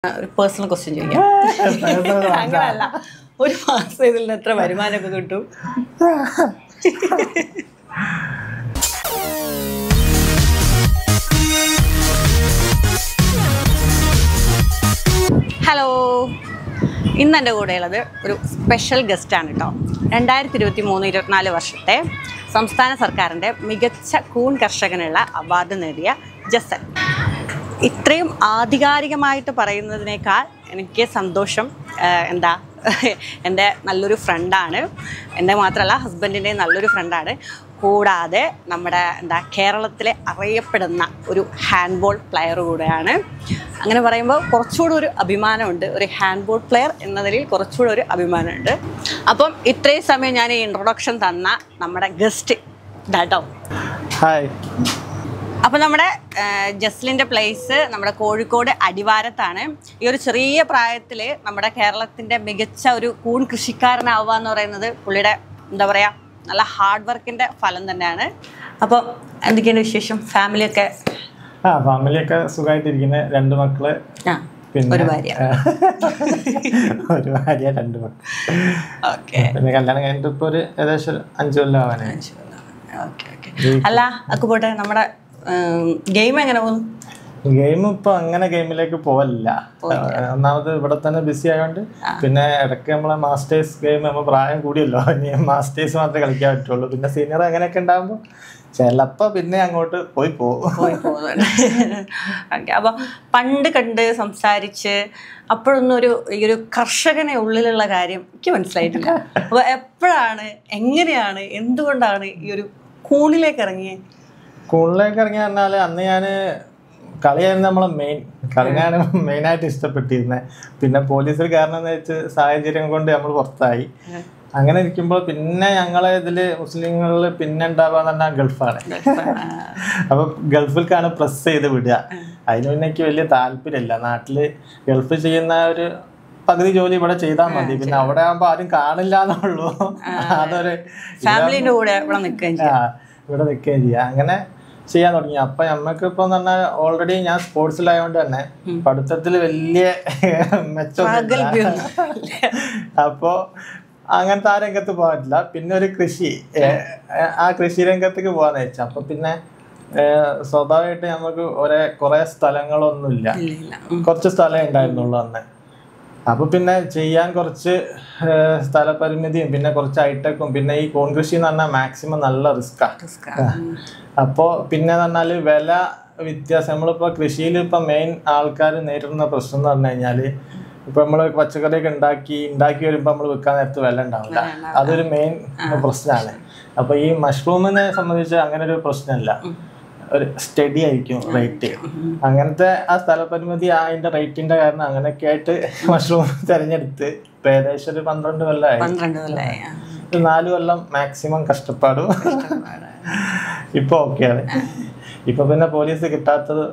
ഒരു personal question ചോദിക്കാം അങ്ങനല്ല ഒരു മാസം ഇതിൽ നിന്ന് എത്ര വരുമാനമൊക്കെ കിട്ടും ഹലോ ഇന്ന് എൻ്റെ കൂടെയുള്ളത് ഒരു സ്പെഷ്യൽ ഗസ്റ്റാണ് കേട്ടോ രണ്ടായിരത്തി ഇരുപത്തി മൂന്ന് ഇരുപത്തിനാല് വർഷത്തെ സംസ്ഥാന സർക്കാരിൻ്റെ മികച്ച കൂൺ കർഷകനുള്ള അവാർഡ് നേടിയ ജസൻ ഇത്രയും ആധികാരികമായിട്ട് പറയുന്നതിനേക്കാൾ എനിക്ക് സന്തോഷം ആഹ് എന്താ എൻ്റെ നല്ലൊരു ഫ്രണ്ടാണ് എൻ്റെ മാത്രമല്ല ഹസ്ബൻഡിൻ്റെ നല്ലൊരു ഫ്രണ്ടാണ് കൂടാതെ നമ്മുടെ എന്താ കേരളത്തിലെ അറിയപ്പെടുന്ന ഒരു ഹാൻഡ്ബോൾ പ്ലെയർ കൂടെയാണ് അങ്ങനെ പറയുമ്പോൾ കുറച്ചുകൂടെ ഒരു അഭിമാനമുണ്ട് ഒരു ഹാൻഡ്ബോൾ പ്ലെയർ എന്ന നിലയിൽ കുറച്ചുകൂടെ ഒരു അഭിമാനമുണ്ട് അപ്പം ഇത്രയും സമയം ഞാൻ ഈ ഇൻട്രൊഡക്ഷൻ തന്ന നമ്മുടെ ഗസ്റ്റ് ഡാട്ടോ ഹായ് അപ്പോൾ നമ്മുടെ ആ, ജസ്ലിൻ്റെ പ്ലേസ് നമ്മുടെ കോഴിക്കോട് അടിവാരത്താണ് ഈ ഒരു ചെറിയ പ്രായത്തിൽ നമ്മുടെ കേരളത്തിൻ്റെ മികച്ച ഒരു കൂൺ കൃഷിക്കാരനാവുക എന്ന് പറയുന്നത് പുള്ളിയുടെ എന്താ പറയുക നല്ല ഹാർഡ് വർക്കിൻ്റെ ഫലം തന്നെയാണ് അപ്പോൾ എന്തൊക്കെയാണ് വിശേഷം ഫാമിലിയൊക്കെ ആ ഫാമിലിയൊക്കെ സുഖമായിട്ടിരിക്കുന്ന രണ്ട് മക്കള് ആ പിന്നെ ഒരു ഭാര്യ ഒരു ഭാര്യ രണ്ട് മക്കൾ ഓക്കെ പിന്നെ കല്യാണം കഴിഞ്ഞിട്ട് ഇപ്പൊ ഒരു ഏകദേശം ഒരു അഞ്ചു കൊല്ലം ആവാനായി ഓക്കെ ഓക്കെ അല്ല അക്ക് പോട്ടെ നമ്മുടെ ഗെയിം എങ്ങനെ പോകുന്നു ഗെയിം ഇപ്പൊ അങ്ങനെ ഗെയിമിലേക്ക് പോവല്ല ഒന്നാമത് ഇവിടെ തന്നെ ബിസി ആയതുകൊണ്ട് പിന്നെ ഇടയ്ക്ക് നമ്മളെ മാസ്റ്റേഴ്സ് ഗെയിം നമ്മൾ പ്രായം കൂടിയല്ലോ ഇനി മാസ്റ്റേഴ്സ് മാത്രമേ കളിക്കാൻ പറ്റുള്ളൂ പിന്നെ സീനിയർ അങ്ങനെയൊക്കെ ഉണ്ടാകുമ്പോൾ ചിലപ്പോ പിന്നെ അങ്ങോട്ട് പോയി പോകും പോയി പോകുന്നുണ്ട് ഓക്കെ അപ്പോൾ പണ്ട് കണ്ട് സംസാരിച്ച് അപ്പോഴൊന്നും ഒരു ഈ ഒരു കർഷകനെ ഉള്ളിലുള്ള കാര്യം എനിക്ക് മനസ്സിലായിട്ടില്ല അപ്പോൾ എപ്പോഴാണ് എങ്ങനെയാണ് എന്തുകൊണ്ടാണ് ഈ ഒരു കൂണിലേക്ക് ഇറങ്ങിയത് സ്കൂളിലേക്ക് ഇറങ്ങി പറഞ്ഞാൽ അന്ന് ഞാൻ കളിയായിരുന്നു നമ്മളെ മെയിൻ കളിയാണ് മെയിനായിട്ട് ഇഷ്ടപ്പെട്ടിരുന്നത് പിന്നെ പോലീസിൽ കാരണം എന്ന് വെച്ച് സാഹചര്യം കൊണ്ട് നമ്മൾ പുറത്തായി അങ്ങനെ ഇരിക്കുമ്പോൾ പിന്നെ ഞങ്ങളെ ഇതില് മുസ്ലിങ്ങളിൽ പിന്നെ ഉണ്ടാവുക പറഞ്ഞാൽ ഗൾഫാണ് അപ്പൊ ഗൾഫിലേക്കാണ് പ്രസ് ചെയ്ത് വിടുക അതിന് പിന്നെ എനിക്ക് വലിയ താല്പര്യമില്ല നാട്ടില് ഗൾഫ് ചെയ്യുന്ന ഒരു പകുതി ജോലി ഇവിടെ ചെയ്താൽ മതി പിന്നെ അവിടെ ആകുമ്പോ ആരും കാണില്ല എന്നുള്ളൂ അതൊരു ഫാമിലിൻ്റെ കൂടെ ഇവിടെ നിൽക്കുകയും ചെയ്യും ആ, ഇവിടെ നിൽക്കുകയും ചെയ്യാം അങ്ങനെ ചെയ്യാൻ തുടങ്ങി അപ്പൊ നമ്മക്ക് ഇപ്പൊ പറഞ്ഞാൽ ഓൾറെഡി ഞാൻ സ്പോർട്സിലായതുകൊണ്ട് തന്നെ പഠിത്തത്തിൽ വലിയ മെച്ചമൊന്നുമില്ല അപ്പോ അങ്ങനത്തെ ആ രംഗത്ത് പോകാൻ പറ്റില്ല പിന്നെ ഒരു കൃഷി ഏ, ആ കൃഷി രംഗത്തേക്ക് പോകാന്ന് വെച്ചാൽ അപ്പൊ പിന്നെ ഏ, സ്വാഭാവികമായിട്ട് നമുക്ക് ഒരേ കുറെ സ്ഥലങ്ങളൊന്നുമില്ല ഇല്ല ഇല്ല ഉം. കുറച്ച് സ്ഥലമേ ഉണ്ടായിരുന്നുള്ളൂ അന്ന് അപ്പൊ പിന്നെ ചെയ്യാൻ കുറച്ച് ഏഹ്, സ്ഥലപരിമിതിയും പിന്നെ കുറച്ച് ഹൈടെക്കും പിന്നെ ഈ കോൺ കൃഷി എന്ന് പറഞ്ഞാൽ മാക്സിമം നല്ല റിസ്ക്കാ റിസ്ക് ആണ്. ഉം. അപ്പോ പിന്നെ പറഞ്ഞാല് വില വ്യത്യാസം നമ്മളിപ്പോ കൃഷിയിൽ ഇപ്പൊ മെയിൻ ആൾക്കാർ നേരിടുന്ന പ്രശ്നം എന്ന് പറഞ്ഞു കഴിഞ്ഞാല് ഇപ്പൊ നമ്മള് പച്ചക്കറിയൊക്കെ ഉണ്ടാക്കി ഉണ്ടാക്കി വരുമ്പോ നമ്മൾ വിൽക്കാൻ നേരത്ത് വില ഉണ്ടാവില്ല അതൊരു മെയിൻ പ്രശ്നമാണ് അപ്പൊ ഈ മഷ്റൂമിനെ സംബന്ധിച്ച് അങ്ങനെ ഒരു പ്രശ്നമില്ല ഒരു സ്റ്റഡി ആയിരിക്കും റേറ്റ് അങ്ങനത്തെ ആ സ്ഥലപരിമിതി അതിന്റെ റേറ്റിന്റെ കാരണം അങ്ങനെയൊക്കെ ആയിട്ട് മഷ്റൂം തെരഞ്ഞെടുത്ത് ഇപ്പൊ ഏകദേശം ഒരു പന്ത്രണ്ട് കൊല്ലമായി പന്ത്രണ്ട് കൊല്ലമായി ആ. ഒരു നാല് കൊല്ലം മാക്സിമം കഷ്ടപ്പാടും ഇപ്പൊ ഓക്കെയാണ് ഇപ്പൊ പിന്നെ പോലീസ് കിട്ടാത്തത്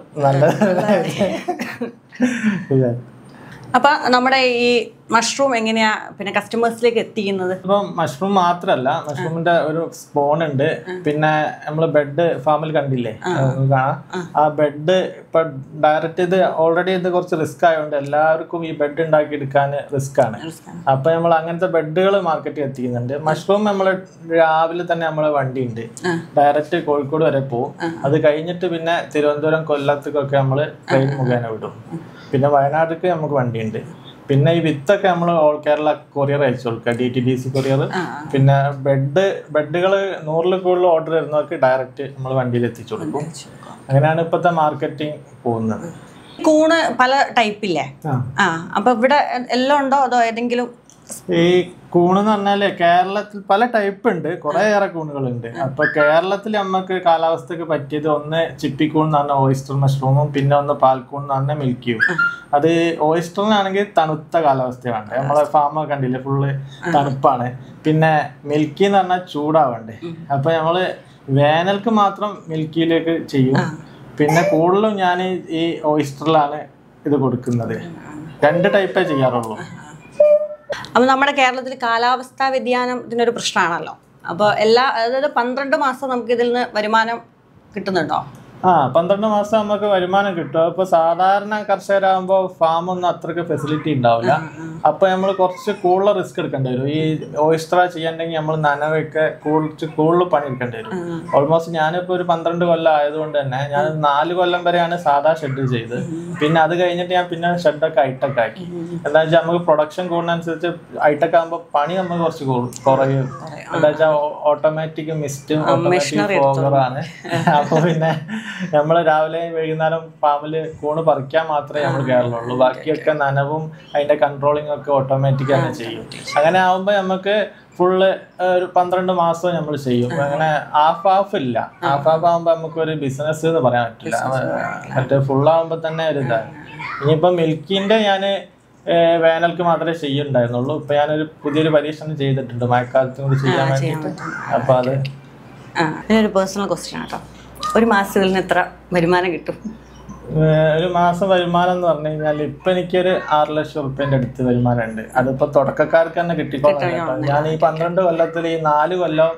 നല്ലത് അപ്പൊ നമ്മുടെ ഈ മഷ്റൂം എങ്ങനെയാ പിന്നെ കസ്റ്റമേഴ്സിലേക്ക് എത്തിക്കുന്നത് ഇപ്പം മഷ്റൂം മാത്രല്ല മഷ്റൂമിന്റെ ഒരു സ്പോൺ ഉണ്ട് പിന്നെ നമ്മൾ ബെഡ് ഫാമിൽ കണ്ടില്ലേ അത് കാണാം ആ ബെഡ് ഇപ്പൊ ഡയറക്റ്റ് ഇത് ഓൾറെഡി ഇത് കുറച്ച് റിസ്ക് ആയതുകൊണ്ട് എല്ലാവർക്കും ഈ ബെഡ് ഉണ്ടാക്കി എടുക്കാൻ റിസ്ക് ആണ് അപ്പൊ നമ്മൾ അങ്ങനത്തെ ബെഡുകൾ മാർക്കറ്റിൽ എത്തിക്കുന്നുണ്ട് മഷ്റൂം നമ്മൾ രാവിലെ തന്നെ നമ്മളെ വണ്ടി ഉണ്ട് ഡയറക്റ്റ് കോഴിക്കോട് വരെ പോകും അത് കഴിഞ്ഞിട്ട് പിന്നെ തിരുവനന്തപുരം കൊല്ലത്തേക്കൊക്കെ നമ്മൾ ട്രെയിൻ മുഖേന വിടും പിന്നെ വയനാട്ടിലേക്ക് നമുക്ക് വണ്ടിയുണ്ട് പിന്നെ ഈ വിത്തൊക്കെ നമ്മൾ ഓൾ കേരള കൊറിയർ അയച്ചു കൊടുക്കുക D T D C courier പിന്നെ ബെഡ് ബെഡുകൾ നൂറിൽ കൂടുതൽ ഓർഡർ വരുന്നവർക്ക് ഡയറക്റ്റ് നമ്മൾ വണ്ടിയിൽ എത്തിച്ചു കൊടുക്കും അങ്ങനെയാണ് ഇപ്പോഴത്തെ മാർക്കറ്റിംഗ് പോകുന്നത് കൂണ് പല ടൈപ്പില്ലേ ആ ആ അപ്പൊ ഇവിടെ എല്ലാം ഉണ്ടോ അതോ ഏതെങ്കിലും ഈ കൂണെന്ന് പറഞ്ഞാല് കേരളത്തിൽ പല ടൈപ്പ് ഉണ്ട് കുറെ ഏറെ കൂണുകളുണ്ട് അപ്പൊ കേരളത്തിൽ നമുക്ക് കാലാവസ്ഥക്ക് പറ്റിയത് ഒന്ന് ചിപ്പിക്കൂൺ എന്ന് പറഞ്ഞ ഓയിസ്റ്റർ മഷ്റൂമും പിന്നെ ഒന്ന് പാൽക്കൂൺ എന്ന് പറഞ്ഞ മിൽക്കിയും അത് ഓയിസ്റ്ററിനാണെങ്കിൽ തണുത്ത കാലാവസ്ഥ വേണ്ടേ നമ്മളെ ഫാമൊക്കെ കണ്ടില്ലേ ഫുള്ള് തണുപ്പാണ് പിന്നെ മിൽക്കി എന്ന് പറഞ്ഞാൽ ചൂടാവണ്ടേ അപ്പൊ നമ്മള് വേനൽക്ക് മാത്രം മിൽക്കിയിലേക്ക് ചെയ്യും പിന്നെ കൂടുതലും ഞാൻ ഈ ഓയിസ്റ്ററിലാണ് ഇത് കൊടുക്കുന്നത് രണ്ട് ടൈപ്പേ ചെയ്യാറുള്ളൂ അപ്പൊ നമ്മുടെ കേരളത്തിൽ കാലാവസ്ഥാ വ്യതിയാനം ഇതിനൊരു പ്രശ്നമാണല്ലോ അപ്പോൾ എല്ലാ അതായത് പന്ത്രണ്ട് മാസം നമുക്ക് ഇതിൽ നിന്ന് വരുമാനം കിട്ടുന്നുണ്ടോ ആ പന്ത്രണ്ട് മാസം നമുക്ക് വരുമാനം കിട്ടും അപ്പൊ സാധാരണ കർഷകരാകുമ്പോൾ ഫാം ഒന്നും അത്രക്ക് ഫെസിലിറ്റി ഉണ്ടാവില്ല അപ്പൊ നമ്മൾ കുറച്ച് കൂടുതൽ റിസ്ക് എടുക്കേണ്ടി വരും ഈ ഓയിസ്ട്ര ചെയ്യണ്ടെങ്കിൽ നമ്മൾ നനവൊക്കെ കുറച്ച് കൂടുതൽ പണി എടുക്കേണ്ടി വരും ഓൾമോസ്റ്റ് ഞാനിപ്പോ ഒരു പന്ത്രണ്ട് കൊല്ലം ആയതുകൊണ്ട് തന്നെ ഞാൻ നാല് കൊല്ലം വരെയാണ് സാധാ ഷെഡ് ചെയ്ത് പിന്നെ അത് കഴിഞ്ഞിട്ട് ഞാൻ പിന്നെ ഷെഡൊക്കെ ഹൈടെക് ആക്കി എന്താ വെച്ചാൽ നമുക്ക് പ്രൊഡക്ഷൻ കൂടുന്നതനുസരിച്ച് ഹൈടെക് ആകുമ്പോൾ പണി നമുക്ക് കുറച്ച് കൂടും കുറയും എന്താ വെച്ചാൽ ഓട്ടോമാറ്റിക് മിസ്റ്റും ഓട്ടോമാറ്റിക് ഫോഗറാണ് അപ്പൊ പിന്നെ നമ്മൾ രാവിലെ വൈകുന്നേരം ഫാമില് കൂണ് പറിക്കാൻ മാത്രമേ നമ്മൾ കയറുള്ളൂ ബാക്കിയൊക്കെ നനവും അതിന്റെ കൺട്രോളിംഗ് ഒക്കെ ഓട്ടോമാറ്റിക് തന്നെ ചെയ്യും അങ്ങനെ ആവുമ്പോൾ നമുക്ക് ഫുള്ള് ഒരു പന്ത്രണ്ട് മാസം നമ്മൾ ചെയ്യും അങ്ങനെ ഹാഫ് ഹാഫ് ഇല്ല ഹാഫ് ഹാഫ് ആകുമ്പോൾ നമുക്ക് ഒരു ബിസിനസ് എന്ന് പറയാൻ പറ്റില്ല മറ്റേ ഫുൾ ആകുമ്പോൾ തന്നെ ഒരു ഇതാണ് ഇനിയിപ്പോൾ മിൽക്കിന്റെ ഞാൻ വേനൽക്ക് മാത്രമേ ചെയ്യുന്നുണ്ടായിരുന്നുള്ളൂ ഇപ്പൊ ഞാനൊരു പുതിയൊരു പരീക്ഷണം ചെയ്തിട്ടുണ്ട് മഴക്കാലത്തും കൂടി ചെയ്യാൻ വേണ്ടിയിട്ട് അപ്പൊ അത് ആ ഇതൊരു പേഴ്സണൽ ക്വസ്റ്റ്യൻ കേട്ടോ ഒരു മാസത്തിൽ നിന്ന് എത്ര വരുമാനം കിട്ടും ഏഹ് ഒരു മാസം വരുമാനം എന്ന് പറഞ്ഞു കഴിഞ്ഞാൽ ഇപ്പൊ എനിക്കൊരു ആറ് ലക്ഷം റുപ്യന്റെ അടുത്ത് വരുമാനം ഉണ്ട് അതിപ്പോ തുടക്കക്കാർക്ക് തന്നെ കിട്ടിക്കോളാം കേട്ടോ ഞാൻ ഈ പന്ത്രണ്ട് കൊല്ലത്തിൽ ഈ നാല് കൊല്ലം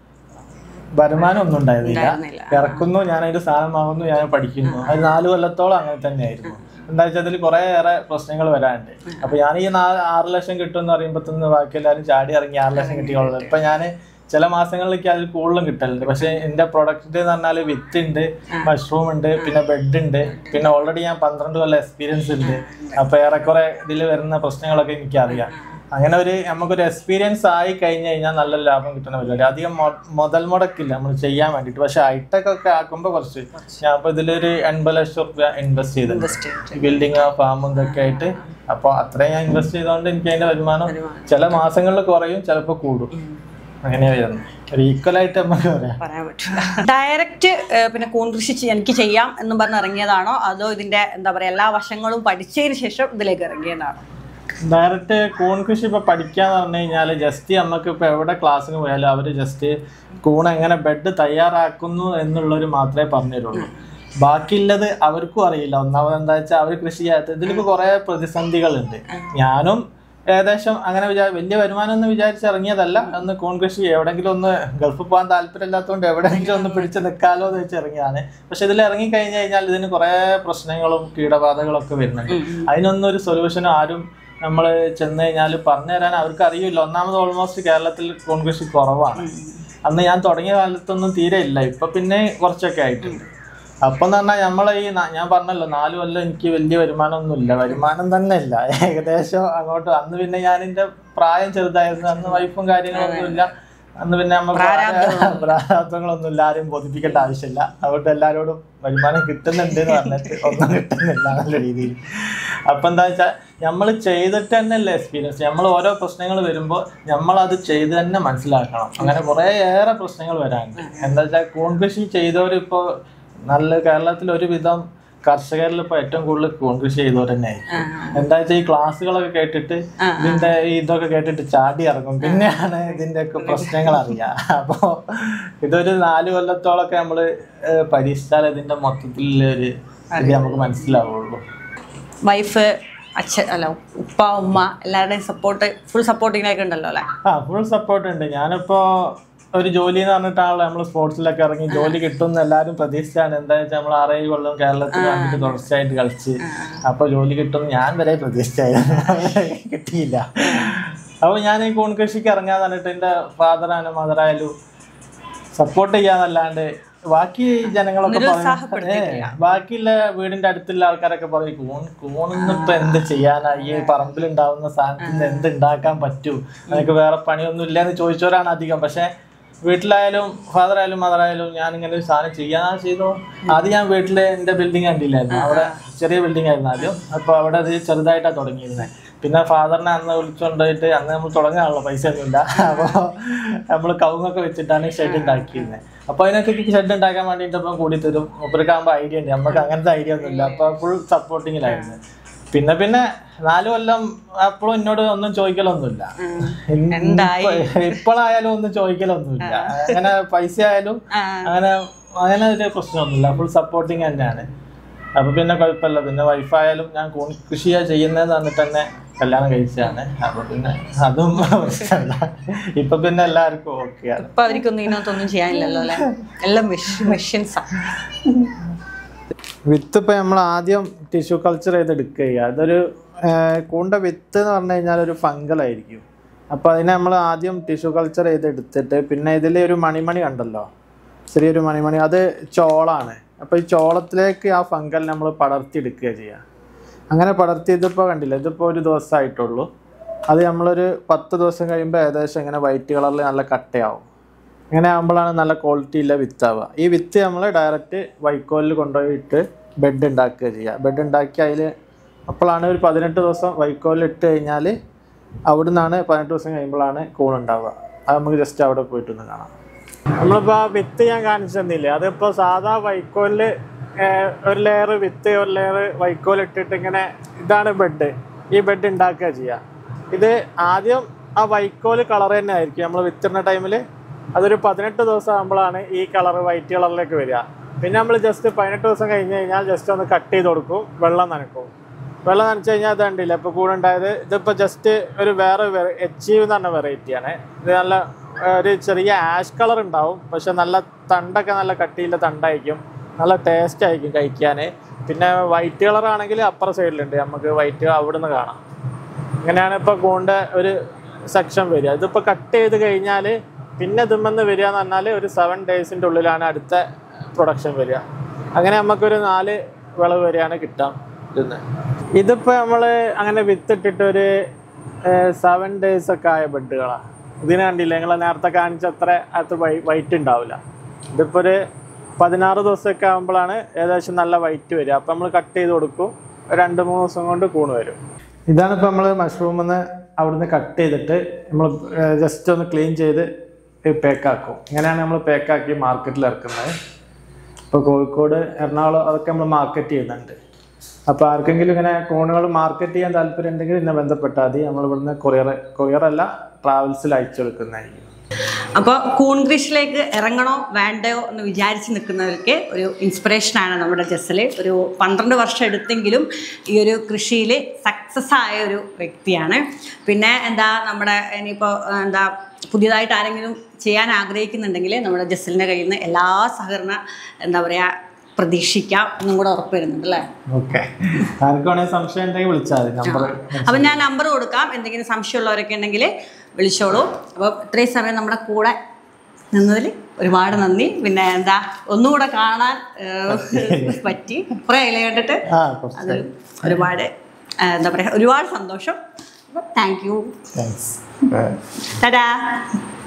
വരുമാനം ഒന്നും ഉണ്ടായിരുന്നില്ല ഉണ്ടായിരുന്നില്ല. ഇറക്കുന്നു ഞാൻ അതിന്റെ സാധനം വാങ്ങുന്നു ഞാൻ പഠിക്കുന്നു അത് നാല് കൊല്ലത്തോളം അങ്ങനെ തന്നെയായിരുന്നു എന്താ വെച്ചാൽ അതിൽ കുറെ ഏറെ പ്രശ്നങ്ങൾ വരാനുണ്ട് അപ്പൊ ഞാൻ ഈ നാല് ആറ് ലക്ഷം കിട്ടും എന്ന് പറയുമ്പോ തന്നെ ബാക്കി എല്ലാവരും ചാടി ഇറങ്ങി ആറ് ലക്ഷം കിട്ടിയോളൂ ഇപ്പൊ ഞാൻ ചില മാസങ്ങളിലേക്ക് അതിൽ കൂടുതലും കിട്ടലുണ്ട് പക്ഷെ എന്റെ പ്രൊഡക്റ്റ് എന്ന് പറഞ്ഞാൽ വിത്ത് ഉണ്ട് മഷ്റൂം ഉണ്ട് പിന്നെ ബെഡ് ഉണ്ട് പിന്നെ ഓൾറെഡി ഞാൻ പന്ത്രണ്ട് കൊല്ലം എക്സ്പീരിയൻസ് ഉണ്ട് അപ്പൊ ഏറെക്കുറെ ഇതിൽ വരുന്ന പ്രശ്നങ്ങളൊക്കെ എനിക്കറിയാം അങ്ങനെ ഒരു നമുക്കൊരു എക്സ്പീരിയൻസ് ആയി കഴിഞ്ഞു കഴിഞ്ഞാൽ നല്ല ലാഭം കിട്ടുന്ന പരിപാടി അധികം മൊ- മുതൽ മുടക്കില്ല നമ്മൾ ചെയ്യാൻ വേണ്ടിയിട്ട് പക്ഷെ ഹൈടെക് ഒക്കെ ആക്കുമ്പോൾ കുറച്ച് ഞാൻ ഇപ്പൊ ഇതിലൊരു എൺപത് ലക്ഷം റുപ്യ ഇൻവെസ്റ്റ് ചെയ്തിട്ടുണ്ട് ബിൽഡിങ് ഫാമും ഇതൊക്കെ ആയിട്ട് അപ്പോൾ അത്രയും ഞാൻ ഇൻവെസ്റ്റ് ചെയ്തുകൊണ്ട് എനിക്ക് അതിന്റെ വരുമാനം ചില മാസങ്ങളിൽ കുറയും ചിലപ്പോൾ കൂടും അങ്ങനെയാ വരുന്നത് ഒരു ഈക്വൽ ആയിട്ട് നമുക്ക് പറയാം പറയാൻ പറ്റില്ല ഡയറക്റ്റ് പിന്നെ കൂൺ കൃഷി ചെയ്യ- എനിക്ക് ചെയ്യാം എന്ന് പറഞ്ഞ് ഇറങ്ങിയതാണോ അതോ ഇതിന്റെ എന്താ പറയാ എല്ലാ വശങ്ങളും പഠിച്ചതിന് ശേഷം ഇതിലേക്ക് ഇറങ്ങിയതാണോ ഡയറക്റ്റ് കൂൺ കൃഷി ഇപ്പൊ പഠിക്കാന്ന് പറഞ്ഞു കഴിഞ്ഞാല് ജസ്റ്റ് നമുക്ക് ഇപ്പൊ എവിടെ ക്ലാസ്സിന് പോയാലും അവര് ജസ്റ്റ് കൂൺ എങ്ങനെ ബെഡ് തയ്യാറാക്കുന്നു എന്നുള്ളൊരു മാത്രമേ പറഞ്ഞുതരുള്ളൂ ബാക്കിയുള്ളത് അവർക്കും അറിയില്ല ഒന്നാമത് എന്താ വെച്ചാൽ അവർ കൃഷി ചെയ്യാത്ത ഇതിലിപ്പോ കുറെ പ്രതിസന്ധികളുണ്ട് ഞാനും ഏകദേശം അങ്ങനെ വിചാ വലിയ വരുമാനം എന്ന് വിചാരിച്ച് ഇറങ്ങിയതല്ല ഒന്ന് കൂൺ കൃഷി എവിടെങ്കിലും ഒന്ന് ഗൾഫിൽ പോകാൻ താല്പര്യമില്ലാത്തതുകൊണ്ട് എവിടെയെങ്കിലും ഒന്ന് പിടിച്ച് നിൽക്കാലോ എന്ന് വെച്ച് ഇറങ്ങിയതാണ് പക്ഷെ ഇതിൽ ഇറങ്ങി കഴിഞ്ഞു കഴിഞ്ഞാൽ ഇതിന് കുറെ പ്രശ്നങ്ങളും കീടബാധകളും ഒക്കെ വരുന്നുണ്ട് അതിനൊന്നും ഒരു സൊല്യൂഷനും ആരും നമ്മൾ ചെന്ന് കഴിഞ്ഞാൽ പറഞ്ഞു തരാൻ അവർക്ക് അറിയില്ല ഒന്നാമത് ഓൾമോസ്റ്റ് കേരളത്തിൽ കൂൺ കൃഷി കുറവാണ് അന്ന് ഞാൻ തുടങ്ങിയ കാലത്തൊന്നും തീരെ ഇല്ല ഇപ്പൊ പിന്നെ കുറച്ചൊക്കെ ആയിട്ടുണ്ട് അപ്പം എന്ന് പറഞ്ഞാൽ നമ്മളെ ഈ ന- ഞാൻ പറഞ്ഞല്ലോ നാല് കൊല്ലം എനിക്ക് വലിയ വരുമാനമൊന്നുമില്ല വരുമാനം തന്നെ ഇല്ല ഏകദേശം അങ്ങോട്ട് അന്ന് പിന്നെ ഞാൻ എൻ്റെ പ്രായം ചെറുതായിരുന്നു അന്ന് വൈഫും കാര്യങ്ങളൊന്നും ഇല്ല അന്ന് പിന്നെ നമ്മൾ പ്രാരാബ്ദങ്ങളൊന്നും ഇല്ല ആരും ബോധിപ്പിക്കേണ്ട ആവശ്യമില്ല അതുകൊണ്ട് എല്ലാവരോടും വരുമാനം കിട്ടുന്നുണ്ട് എന്ന് പറഞ്ഞിട്ട് ഒന്നും കിട്ടുന്നില്ല നല്ല രീതിയിൽ അപ്പൊ എന്താ വെച്ചാൽ നമ്മൾ ചെയ്തിട്ട് തന്നെയല്ലേ എക്സ്പീരിയൻസ് നമ്മൾ ഓരോ പ്രശ്നങ്ങൾ വരുമ്പോൾ നമ്മൾ അത് ചെയ്ത് തന്നെ മനസ്സിലാക്കണം അങ്ങനെ കുറേ ഏറെ പ്രശ്നങ്ങൾ വരാനുണ്ട് എന്താ വെച്ചാൽ കൂൺ കൃഷി ചെയ്തവർ ഇപ്പോൾ നല്ല കേരളത്തിൽ ഒരുവിധം കർഷകരിൽ ഇപ്പൊ ഏറ്റവും കൂടുതൽ കൂൺ കൃഷി ചെയ്തവർ തന്നെ എന്താ വെച്ചാൽ ഈ ക്ലാസ്സുകളൊക്കെ കേട്ടിട്ട് ഇതിന്റെ ഈ ഇതൊക്കെ കേട്ടിട്ട് ചാടി ഇറങ്ങും പിന്നെയാണ് ഇതിന്റെ ഒക്കെ പ്രശ്നങ്ങൾ അറിയാം അപ്പോ ഇതൊരു നാല് കൊല്ലത്തോളൊക്കെ നമ്മള് ഏഹ് പരീക്ഷിച്ചാൽ ഇതിന്റെ മൊത്തത്തിൽ ഒരു ഇത് നമുക്ക് മനസ്സിലാവുള്ളൂ വൈഫ് അച്ഛൻ അല്ല ഉപ്പ ഉമ്മ എല്ലാവരുടെയും സപ്പോർട്ട് ഫുൾ സപ്പോർട്ടിങ്ങിലേക്ക് ഉണ്ടല്ലോ അല്ലേ ആ ഫുൾ സപ്പോർട്ട് ഉണ്ട് ഞാനിപ്പോ ഒരു ജോലി എന്ന് പറഞ്ഞിട്ടാണല്ലോ നമ്മൾ സ്പോർട്സിലൊക്കെ ഇറങ്ങി ജോലി കിട്ടും എന്ന് എല്ലാവരും പ്രതീക്ഷിച്ചാണ് എന്താ വെച്ചാൽ നമ്മൾ ആറേഴ് കൊല്ലം കേരളത്തിൽ വന്നിട്ട് തുടർച്ചയായിട്ട് കളിച്ച് അപ്പൊ ജോലി കിട്ടും ഞാൻ വരെ പ്രതീക്ഷിച്ചായിരുന്നു കിട്ടിയില്ല അപ്പൊ ഞാൻ ഈ കൂൺ കൃഷിക്ക് ഇറങ്ങാന്ന് പറഞ്ഞിട്ട് എന്റെ ഫാദറായാലും മദറായാലും സപ്പോർട്ട് ചെയ്യാന്നല്ലാണ്ട് ബാക്കി ജനങ്ങളൊക്കെ പറയും ഏ, ബാക്കിയുള്ള വീടിന്റെ അടുത്തുള്ള ആൾക്കാരൊക്കെ പറയും കൂൺ കൂണിന്ന് ഇപ്പൊ എന്ത് ചെയ്യാനാ ഈ പറമ്പിൽ ഉണ്ടാവുന്ന സാധനത്തിന് എന്ത് ഉണ്ടാക്കാൻ പറ്റൂ നിനക്ക് വേറെ പണിയൊന്നും ഇല്ലെന്ന് ചോദിച്ചവരാണ് അധികം പക്ഷെ വീട്ടിലായാലും ഫാദർ ആയാലും മദർ ആയാലും ഞാൻ ഇങ്ങനെ ഒരു സാധനം ചെയ്യാനാ ചെയ്തോ ആദ്യം ഞാൻ വീട്ടില് എന്റെ ബിൽഡിംഗ് കണ്ടില്ലായിരുന്നു അവിടെ ചെറിയ ബിൽഡിംഗ് ആയിരുന്നു ആദ്യം അപ്പൊ അവിടെ അത് ചെറുതായിട്ടാണ് തുടങ്ങിയിരുന്നത് പിന്നെ ഫാദറിനെ അന്ന് വിളിച്ചുകൊണ്ടുപോയിട്ട് അന്ന് നമ്മൾ തുടങ്ങാനുള്ള പൈസ ഒന്നുമില്ല അപ്പോൾ നമ്മൾ കവുങ്ങൊക്കെ വെച്ചിട്ടാണ് ഷെഡ് ഉണ്ടാക്കിയിരുന്നത് അപ്പോൾ അതിനൊക്കെ ഷെഡ് ഉണ്ടാക്കാൻ വേണ്ടിയിട്ട് ഇപ്പം കൂടി തരും മൂപ്പർക്കാകുമ്പോൾ ഐഡിയ ഉണ്ട് നമുക്ക് അങ്ങനത്തെ ഐഡിയ ഒന്നുമില്ല അപ്പോൾ ഫുൾ സപ്പോർട്ടിങ്ങിലായിരുന്നു പിന്നെ പിന്നെ നാല് കൊല്ലം അപ്പോഴും എന്നോട് ഒന്നും ചോദിക്കലൊന്നുമില്ല എന്തായി? ഇപ്പൊ- ഇപ്പോഴായാലും ഒന്നും ചോദിക്കലൊന്നുമില്ല അങ്ങനെ പൈസ ആയാലും ആ. അങ്ങനെ അങ്ങനെ ഒരു പ്രശ്നമൊന്നുമില്ല ഫുൾ സപ്പോർട്ടിങ് തന്നെയാണ് അപ്പൊ പിന്നെ കുഴപ്പമില്ല പിന്നെ വൈഫായാലും ഞാൻ കൂൺ കൃഷിയാ ചെയ്യുന്നതെന്ന് പറഞ്ഞിട്ട് തന്നെ കല്യാണം കഴിച്ചതാണ് അപ്പൊ പിന്നെ അതും പ്രശ്നമല്ല ഇപ്പൊ പിന്നെ എല്ലാവർക്കും ഓക്കെയാണ് ഇപ്പൊ അവർക്കൊന്നും ഇതിനകത്തൊന്നും ചെയ്യാനില്ലല്ലോ അല്ലെ എല്ലാം മെഷീൻസാ വിത്ത് ഇപ്പം നമ്മൾ ആദ്യം ടിഷ്യൂ കൾച്ചർ ചെയ്ത് എടുക്കുക ചെയ്യുക അതൊരു കൂണ്ട വിത്ത് എന്ന് പറഞ്ഞു കഴിഞ്ഞാൽ ഒരു ഫംഗലായിരിക്കും അപ്പോൾ അതിനെ നമ്മൾ ആദ്യം ടിഷ്യൂ കൾച്ചർ ചെയ്ത് എടുത്തിട്ട് പിന്നെ ഇതിൽ ഒരു മണിമണി കണ്ടല്ലോ ചെറിയൊരു മണിമണി അത് ചോളാണ് അപ്പോൾ ഈ ചോളത്തിലേക്ക് ആ ഫംഗൽ നമ്മൾ പടർത്തിയെടുക്കുക ചെയ്യുക അങ്ങനെ പടർത്തി ഇതിപ്പോൾ കണ്ടില്ല ഇതിപ്പോൾ ഒരു ദിവസമായിട്ടുള്ളൂ അത് നമ്മളൊരു പത്ത് ദിവസം കഴിയുമ്പോൾ ഏകദേശം ഇങ്ങനെ വൈറ്റ് കളറിൽ നല്ല കട്ടയാവും ഇങ്ങനെ ആകുമ്പോഴാണ് നല്ല ക്വാളിറ്റി ഉള്ള വിത്താവുക ഈ വിത്ത് നമ്മൾ ഡയറക്റ്റ് വൈക്കോലിൽ കൊണ്ടുപോയി ഇട്ട് ബെഡ് ഉണ്ടാക്കുക ചെയ്യുക ബെഡ് ഉണ്ടാക്കി അതിൽ അപ്പോഴാണ് ഒരു പതിനെട്ട് ദിവസം വൈക്കോലിൽ ഇട്ട് കഴിഞ്ഞാൽ അവിടെ നിന്നാണ് പതിനെട്ട് ദിവസം കഴിയുമ്പോഴാണ് കൂണുണ്ടാവുക അത് നമുക്ക് ജസ്റ്റ് അവിടെ പോയിട്ടൊന്ന് കാണാം നമ്മളിപ്പോൾ ആ വിത്ത് ഞാൻ കാണിച്ചു തന്നില്ലേ അതിപ്പോൾ സാധാ വൈക്കോലിൽ ഒരു ലെയർ വിത്ത് ഒരു ലെയർ വൈക്കോൽ ഇട്ടിട്ട് ഇങ്ങനെ ഇതാണ് ബെഡ് ഈ ബെഡ് ഉണ്ടാക്കുക ചെയ്യുക ഇത് ആദ്യം ആ വൈക്കോല് കളർ തന്നെ ആയിരിക്കും നമ്മൾ വിത്തിടുന്ന ടൈമിൽ അതൊരു പതിനെട്ട് ദിവസം ആകുമ്പോഴാണ് ഈ കളർ വൈറ്റ് കളറിലേക്ക് വരിക പിന്നെ നമ്മൾ ജസ്റ്റ് പതിനെട്ട് ദിവസം കഴിഞ്ഞ് കഴിഞ്ഞാൽ ജസ്റ്റ് ഒന്ന് കട്ട് ചെയ്ത് കൊടുക്കും വെള്ളം നനക്കും വെള്ളം നനച്ച് കഴിഞ്ഞാൽ അത് കണ്ടില്ല ഇപ്പോൾ കൂടെ ഉണ്ടായത് ഇതിപ്പോൾ ജസ്റ്റ് ഒരു വേറെ എച്ചീവ് എന്ന് പറഞ്ഞ വെറൈറ്റിയാണ് ഇത് നല്ല ഏർ, ഒരു ചെറിയ ആഷ് കളർ ഉണ്ടാവും പക്ഷെ നല്ല തണ്ടൊക്കെ നല്ല കട്ടിയുള്ള തണ്ടായിരിക്കും നല്ല ടേസ്റ്റ് ആയിരിക്കും കഴിക്കാൻ പിന്നെ വൈറ്റ് കളർ ആണെങ്കിൽ അപ്പുറ സൈഡിലുണ്ട് നമുക്ക് വൈറ്റ് അവിടുന്ന് കാണാം ഇങ്ങനെയാണ് ഇപ്പോൾ കൂണ്ട ഒരു സെക്ഷൻ വരിക ഇതിപ്പോൾ കട്ട് ചെയ്ത് കഴിഞ്ഞാൽ പിന്നെ ഇതുമെന്ന് വരിക എന്ന് പറഞ്ഞാൽ ഒരു സെവൻ ഡേയ്സിൻ്റെ ഉള്ളിലാണ് അടുത്ത പ്രൊഡക്ഷൻ വരിക അങ്ങനെ നമുക്കൊരു നാല് വിളവ് വരെയാണ് കിട്ടാം ഇതിന്ന് ഇതിപ്പോൾ നമ്മൾ അങ്ങനെ വിത്തിട്ടിട്ട് ഒരു സെവൻ ഡേയ്സ് ഒക്കെ ആയ ബെഡുകളാണ് ഇതിന് കണ്ടില്ല നിങ്ങൾ നേരത്തെ കാണിച്ച അത്ര അകത്ത് വൈറ്റ് ഉണ്ടാവില്ല ഇതിപ്പോൾ ഒരു പതിനാറ് ദിവസമൊക്കെ ആകുമ്പോഴാണ് ഏകദേശം നല്ല വൈറ്റ് വരിക അപ്പം നമ്മൾ കട്ട് ചെയ്ത് കൊടുക്കും ഒരു രണ്ട് മൂന്ന് ദിവസം കൊണ്ട് കൂണ് വരും ഇതാണ് ഇപ്പോൾ നമ്മൾ മഷ്റൂമിൽ നിന്ന് അവിടുന്ന് കട്ട് ചെയ്തിട്ട് നമ്മൾ ജസ്റ്റ് ഒന്ന് ക്ലീൻ ചെയ്ത് പേക്കാക്കും ഇങ്ങനെയാണ് നമ്മൾ പേക്കാക്കി മാർക്കറ്റിൽ ഇറക്കുന്നത് ഇപ്പോൾ കോഴിക്കോട് എറണാകുളം അതൊക്കെ നമ്മൾ മാർക്കറ്റ് ചെയ്യുന്നുണ്ട് അപ്പോൾ ആർക്കെങ്കിലും ഇങ്ങനെ കോണുകൾ മാർക്കറ്റ് ചെയ്യാൻ താല്പര്യം ഉണ്ടെങ്കിൽ എന്നെ ബന്ധപ്പെട്ടാൽ മതി നമ്മൾ ഇവിടുന്ന് കൊറിയർ കൊറിയറല്ല ട്രാവൽസിൽ അയച്ചു കൊടുക്കുന്നതായിരിക്കും അപ്പോൾ കൂൺ കൃഷിയിലേക്ക് ഇറങ്ങണോ വേണ്ടയോ എന്ന് വിചാരിച്ച് നിൽക്കുന്നവർക്ക് ഒരു ഇൻസ്പിറേഷനാണ് നമ്മുടെ ജസ്സിൽ ഒരു പന്ത്രണ്ട് വർഷം എടുത്തെങ്കിലും ഈ ഒരു കൃഷിയിൽ സക്സസ് ആയ ഒരു വ്യക്തിയാണ് പിന്നെ എന്താ നമ്മുടെ ഇനിയിപ്പോൾ എന്താ പുതിയതായിട്ട് ആരെങ്കിലും ചെയ്യാൻ ആഗ്രഹിക്കുന്നുണ്ടെങ്കിൽ നമ്മുടെ ജസ്സിലിൻ്റെ കയ്യിൽ നിന്ന് എല്ലാ സഹകരണ എന്താ പറയുക പ്രതീക്ഷിക്കാം എന്നും കൂടെ ഉറപ്പ് വരുന്നുണ്ട് അല്ലേ ഓക്കെ ആർക്കാണെങ്കിൽ സംശയം ഉണ്ടെങ്കിൽ വിളിച്ചാൽ മതി നമ്പർ അപ്പം ഞാൻ നമ്പർ കൊടുക്കാം എന്തെങ്കിലും സംശയമുള്ളവരൊക്കെ ഉണ്ടെങ്കിൽ വിളിച്ചോളൂ അപ്പോൾ ഇത്രയും സമയം നമ്മുടെ കൂടെ നിന്നതിൽ ഒരുപാട് നന്ദി പിന്നെ എന്താ ഒന്നുകൂടെ കാണാൻ ഏഹ്, പറ്റി കുറേ ഇല കണ്ടിട്ട് ആ കുറച്ച് അത് ഒരുപാട് ഏഹ്, എന്താ പറയുക ഒരുപാട് സന്തോഷം അപ്പോൾ താങ്ക് യു താങ്ക്സ് ടാറ്റാ